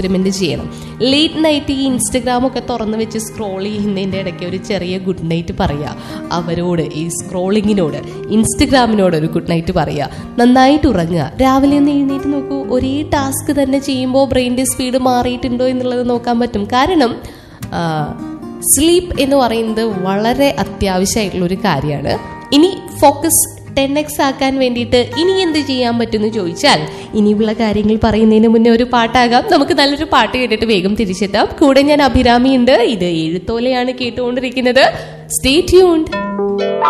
experiment ചെയ്യണം late night ഈ Instagram ഒക്കെ തുറന്നു വെച്ച് സ്ക്രോൾ ചെയ്യുന്നതിൻ്റെ ഇടയ്ക്ക് ഒരു ചെറിയ ഗുഡ് നൈറ്റ് പറയുക അവരോട് ഈ സ്ക്രോളിങ്ങിനോട് ഇൻസ്റ്റഗ്രാമിനോട് ഒരു ഗുഡ് നൈറ്റ് പറയുക നന്നായിട്ട് ഉറങ്ങുക രാവിലെ ഒന്ന് എഴുന്നേറ്റ് നോക്കൂ ഒരേ ടാസ്ക് തന്നെ ചെയ്യുമ്പോൾ ബ്രെയിൻ്റെ സ്പീഡ് മാറിയിട്ടുണ്ടോ എന്നുള്ളത് നോക്കാൻ പറ്റും കാരണം സ്ലീപ്പ് എന്ന് പറയുന്നത് വളരെ അത്യാവശ്യമായിട്ടുള്ള ഒരു കാര്യമാണ് ഇനി ഫോക്കസ് ടെൻ എക്സ് ആക്കാൻ വേണ്ടിയിട്ട് ഇനി എന്ത് ചെയ്യാൻ പറ്റുമെന്ന് ചോദിച്ചാൽ ഇനിയുള്ള കാര്യങ്ങൾ പറയുന്നതിന് മുന്നേ ഒരു പാട്ടാകാം നമുക്ക് നല്ലൊരു പാട്ട് കേട്ടിട്ട് വേഗം തിരിച്ചെത്താം കൂടെ ഞാൻ അഭിരാമി ഉണ്ട് ഇത് എഴുത്തോലയാണ് കേട്ടുകൊണ്ടിരിക്കുന്നത് സ്റ്റേ ട്യൂൺഡ്